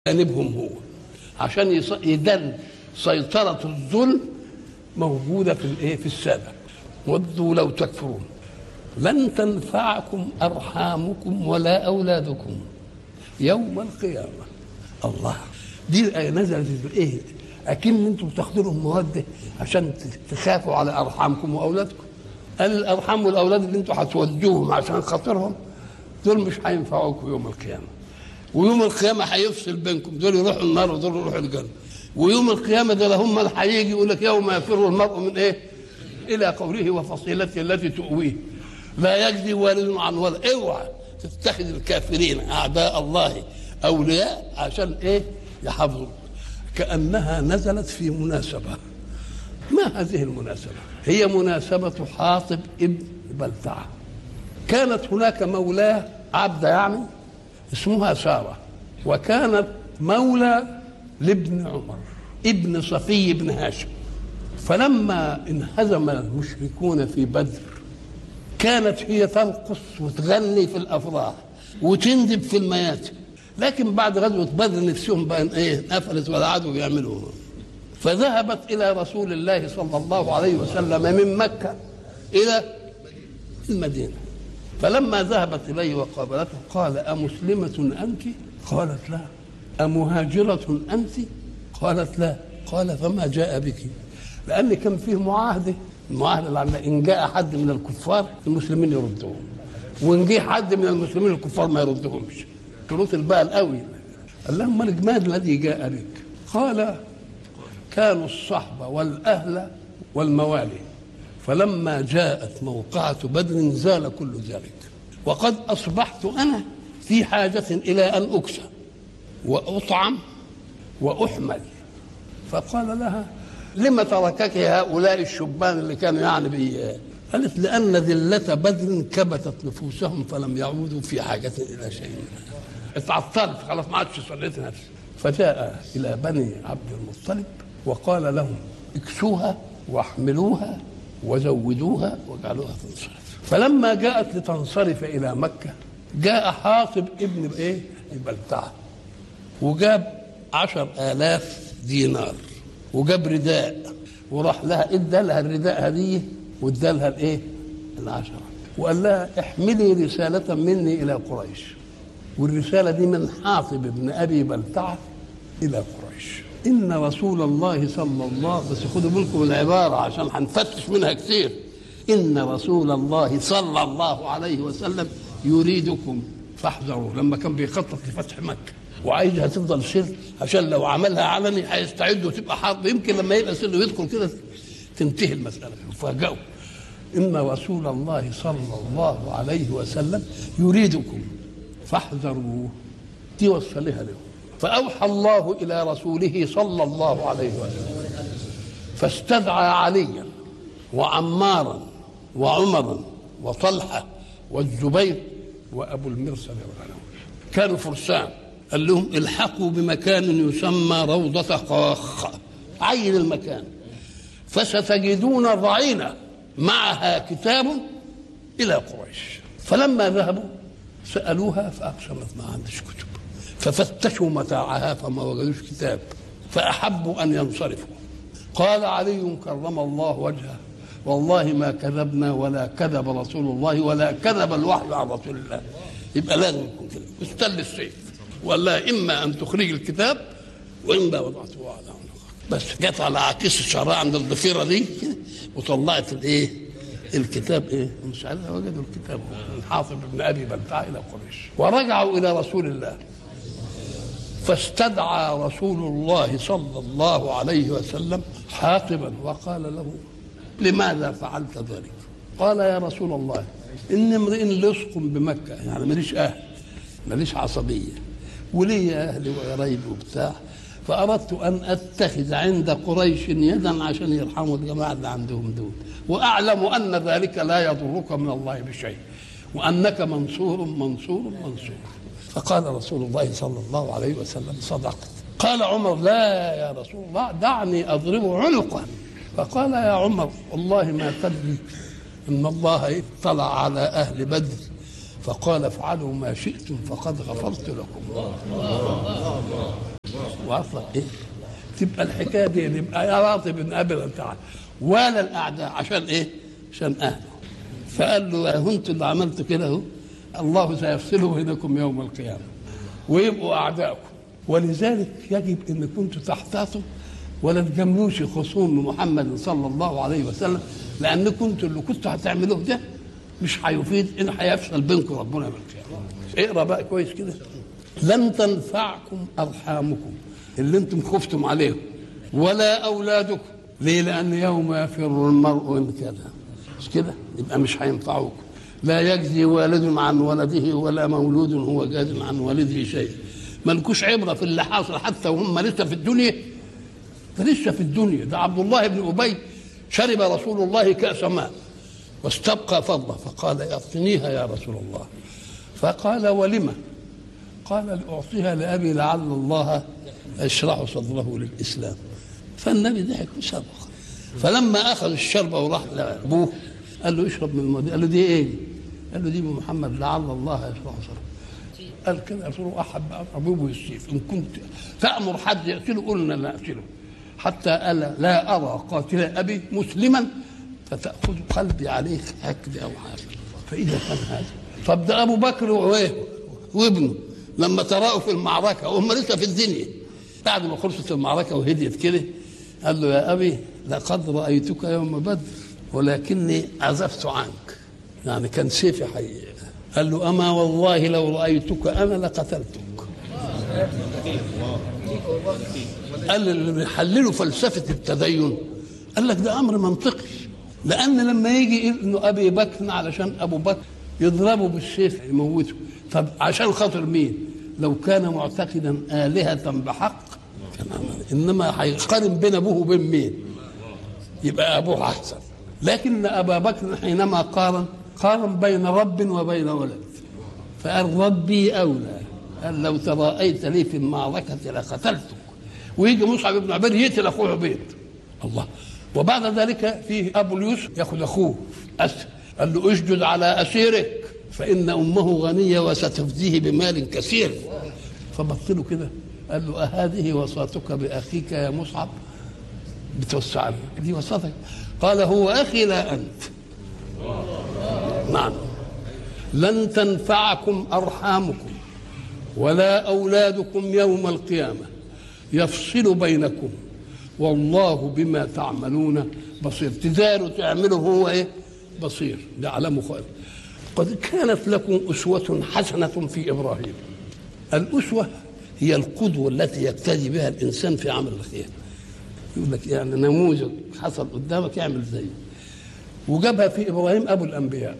جانبهم هو عشان يص- يدل سيطرة الظلم موجودة في الايه في السابق ودوا لو تكفرون لن تنفعكم أرحامكم ولا أولادكم يوم القيامة الله دي الآية نزلت ايه أكن انتم بتاخدوا لهم مواد عشان ت- تخافوا على أرحامكم وأولادكم قال الأرحام والأولاد اللي انتم هتودوهم عشان خاطرهم دول مش هينفعوكم يوم القيامة ويوم القيامة هيفصل بينكم دول يروحوا النار ودول يروحوا الجنة ويوم القيامة دول هم اللي هيجي يقول لك يوم يفر المرء من ايه؟ إلى قوله وفصيلته التي تؤويه لا يجزي والد عن ولد اوعى تتخذ الكافرين أعداء الله أولياء عشان ايه؟ يحافظوا كأنها نزلت في مناسبة ما هذه المناسبة؟ هي مناسبة حاطب ابن بلتعه كانت هناك مولاه عبد يعني اسمها سارة وكانت مولى لابن عمر ابن صفي بن هاشم فلما انهزم المشركون في بدر كانت هي ترقص وتغني في الافراح وتندب في المياتم لكن بعد غزوه بدر نفسهم بقى ايه نفلت ولا عادوا يعملوا فذهبت الى رسول الله صلى الله عليه وسلم من مكه الى المدينه فلما ذهبت اليه وقابلته قال امسلمه انت قالت لا امهاجره انت قالت لا قال فما جاء بك لان كان فيه معاهده المعاهده اللي عندنا ان جاء حد من الكفار المسلمين يردهم وان جه حد من المسلمين الكفار ما يردهمش شروط الباء القوي قال لهم مالك ما الذي جاء بك قال كانوا الصحبه والاهل والموالي فلما جاءت موقعة بدر زال كل ذلك وقد أصبحت أنا في حاجة إلى أن أكسى وأطعم وأحمل فقال لها لم تركك هؤلاء الشبان اللي كانوا يعني بي قالت لأن ذلة بدر كبتت نفوسهم فلم يعودوا في حاجة إلى شيء اتعطلت خلاص ما عادش صليت نفسي فجاء إلى بني عبد المطلب وقال لهم اكسوها واحملوها وزودوها واجعلوها تنصرف فلما جاءت لتنصرف إلى مكة جاء حاطب ابن ايه بلتعه وجاب عشر آلاف دينار وجاب رداء وراح لها ادى لها الرداء هديه وادى لها الايه؟ العشره وقال لها احملي رسالة مني إلى قريش والرسالة دي من حاطب ابن أبي بلتعة إلى قريش إن رسول الله صلى الله بس خدوا بالكم من العبارة عشان هنفتش منها كتير إن رسول الله صلى الله عليه وسلم يريدكم فاحذروا لما كان بيخطط لفتح مكة وعايزها تفضل سر عشان لو عملها علني هيستعد وتبقى حرب يمكن لما يبقى سر يدخل كده تنتهي المسألة يفاجئوا إن رسول الله صلى الله عليه وسلم يريدكم فاحذروه دي وصلها له فأوحى الله إلى رسوله صلى الله عليه وسلم فاستدعى عليا وعمارا وعمرا وطلحة والزبير وأبو المرسل والغنوي كانوا فرسان قال لهم الحقوا بمكان يسمى روضة خاخ عين المكان فستجدون ضعينة معها كتاب إلى قريش فلما ذهبوا سألوها فأقسمت ما عندش كتب ففتشوا متاعها فما وجدوش كتاب فأحبوا أن ينصرفوا قال علي كرم الله وجهه والله ما كذبنا ولا كذب رسول الله ولا كذب الوحي عن رسول الله يبقى لازم يكون كده استل السيف وقال لها إما أن تخرج الكتاب وإما وضعته على عنقك بس جت على عكس الشعراء عند الضفيرة دي كده وطلعت الإيه الكتاب ايه مش عارف وجدوا الكتاب من حافظ بن ابي بلتع الى قريش ورجعوا الى رسول الله فاستدعى رسول الله صلى الله عليه وسلم حاطبا وقال له لماذا فعلت ذلك قال يا رسول الله ان امرئ لصق بمكه يعني ماليش اهل ماليش عصبيه ولي اهلي وقرايبي وبتاع فاردت ان اتخذ عند قريش يدا عشان يرحموا الجماعه اللي عندهم دول واعلم ان ذلك لا يضرك من الله بشيء وانك منصور منصور منصور فقال رسول الله صلى الله عليه وسلم صدقت قال عمر لا يا رسول الله دعني اضرب عنقه فقال يا عمر والله ما تدري ان الله اطلع على اهل بدر فقال افعلوا ما شئتم فقد غفرت لكم تبقى اصلا ايه تبقى الحكايه دي يبقى يا راضي بن ابي تعالى ولا الاعداء عشان ايه؟ عشان اهله فقال له هو انتوا اللي عملتوا كده اهو الله سيفصله بينكم يوم القيامه ويبقوا اعدائكم ولذلك يجب ان كنتوا تحتاطوا ولا تجاملوش خصوم محمد صلى الله عليه وسلم لان كنتوا اللي كنتوا هتعملوه ده مش هيفيد ان هيفصل بينكم ربنا يوم القيامه اقرا بقى كويس كده لن تنفعكم ارحامكم اللي انتم خفتم عليهم ولا اولادكم ليه لان يوم يفر المرء من كذا مش كده يبقى مش هينفعوكم لا يجزي والد عن ولده ولا مولود هو جاز عن والده شيء ملكوش عبره في اللي حاصل حتى وهم لسه في الدنيا ده لسه في الدنيا ده عبد الله بن ابي شرب رسول الله كاس ماء واستبقى فضله فقال اعطنيها يا رسول الله فقال ولم قال لاعطيها لابي لعل الله يشرح صدره للاسلام فالنبي ضحك وشرب فلما اخذ الشربه وراح لابوه قال له اشرب من الماء قال له دي ايه؟ قال له دي محمد لعل الله يشرح صدره قال كده رسول احب ابوه السيف ان كنت تامر حد يقتله قلنا لا اقتله حتى ألا لا ارى قاتل ابي مسلما فتاخذ قلبي عليه هكذا او حاجه فاذا كان هذا طب ده ابو بكر وايه وابنه لما تراءوا في المعركه وهم لسه في الدنيا بعد ما خلصت المعركه وهديت كده قال له يا ابي لقد رايتك يوم بدر ولكني عزفت عنك يعني كان سيفي حي قال له اما والله لو رايتك انا لقتلتك قال اللي بيحللوا فلسفه التدين قال لك ده امر منطقي لان لما يجي ابن ابي بكر علشان ابو بكر يضربه بالسيف يموته طب عشان خاطر مين لو كان معتقدا الهه بحق كان عمل انما هيقارن بين ابوه وبين مين يبقى ابوه احسن لكن ابا بكر حينما قارن قارن بين رب وبين ولد فقال ربي اولى قال لو تراءيت لي في المعركه لقتلتك ويجي مصعب بن عبيد يقتل اخوه عبيد الله وبعد ذلك فيه ابو اليوسف ياخذ اخوه اسد قال له اشدد على اسيرك فان امه غنيه وستفديه بمال كثير فبص له كده قال له أهذه وصاتك بأخيك يا مصعب بتوسع له دي وصاتك قال هو أخي لا أنت نعم لن تنفعكم أرحامكم ولا أولادكم يوم القيامة يفصل بينكم والله بما تعملون بصير تزاروا تعملوا هو ايه بصير يعلم خير قد كانت لكم أسوة حسنة في إبراهيم الأسوة هي القدوة التي يقتدي بها الإنسان في عمل الخير يقول لك يعني نموذج حصل قدامك اعمل زيه وجابها في إبراهيم أبو الأنبياء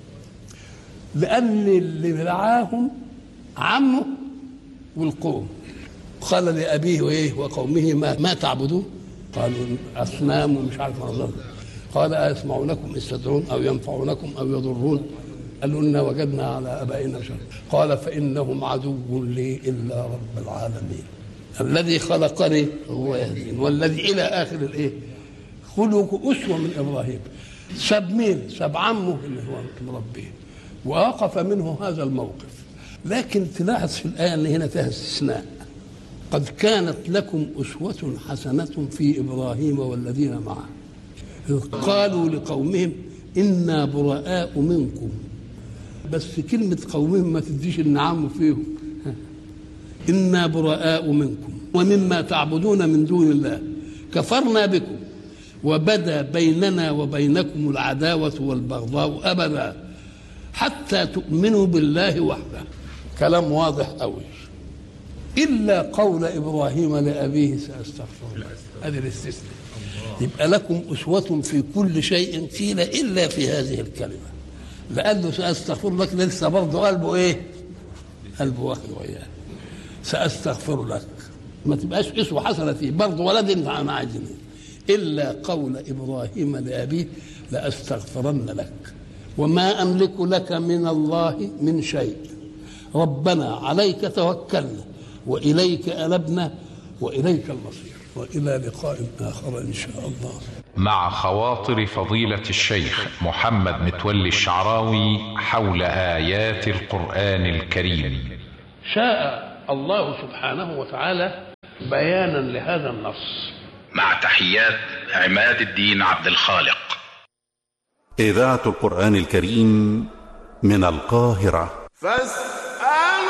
لأن اللي رعاهم عمه والقوم قال لأبيه وإيه وقومه ما, ما تعبدون قالوا أصنام ومش عارف ما قال أيسمعونكم استدعون أو ينفعونكم أو يضرون قالوا إنا وجدنا على آبائنا شر قال فإنهم عدو لي إلا رب العالمين الذي خلقني هو يهدين والذي إلى آخر الإيه خلق أسوة من إبراهيم سب مين سب عمه اللي هو مربيه ووقف منه هذا الموقف لكن تلاحظ في الآية أن هنا فيها استثناء قد كانت لكم أسوة حسنة في إبراهيم والذين معه إذ قالوا لقومهم إنا براء منكم بس كلمة قومهم ما تديش النعم فيهم إنا براء منكم ومما تعبدون من دون الله كفرنا بكم وبدا بيننا وبينكم العداوة والبغضاء أبدا حتى تؤمنوا بالله وحده كلام واضح قوي إلا قول إبراهيم لأبيه سأستغفر الله هذه الاستثناء يبقى لكم أسوة في كل شيء قيل إلا في هذه الكلمة لقال له سأستغفر لك لسه برضه قلبه إيه؟ قلبه واخد وياه سأستغفر لك ما تبقاش أسوة حسنة فيه برضه ولد أنت أنا عايزين إلا قول إبراهيم لأبيه لأستغفرن لك وما أملك لك من الله من شيء ربنا عليك توكلنا وإليك أنبنا وإليك المصير وإلى لقاء آخر إن شاء الله مع خواطر فضيلة الشيخ محمد متولي الشعراوي حول آيات القرآن الكريم شاء الله سبحانه وتعالى بيانا لهذا النص مع تحيات عماد الدين عبد الخالق إذاعة القرآن الكريم من القاهرة فاس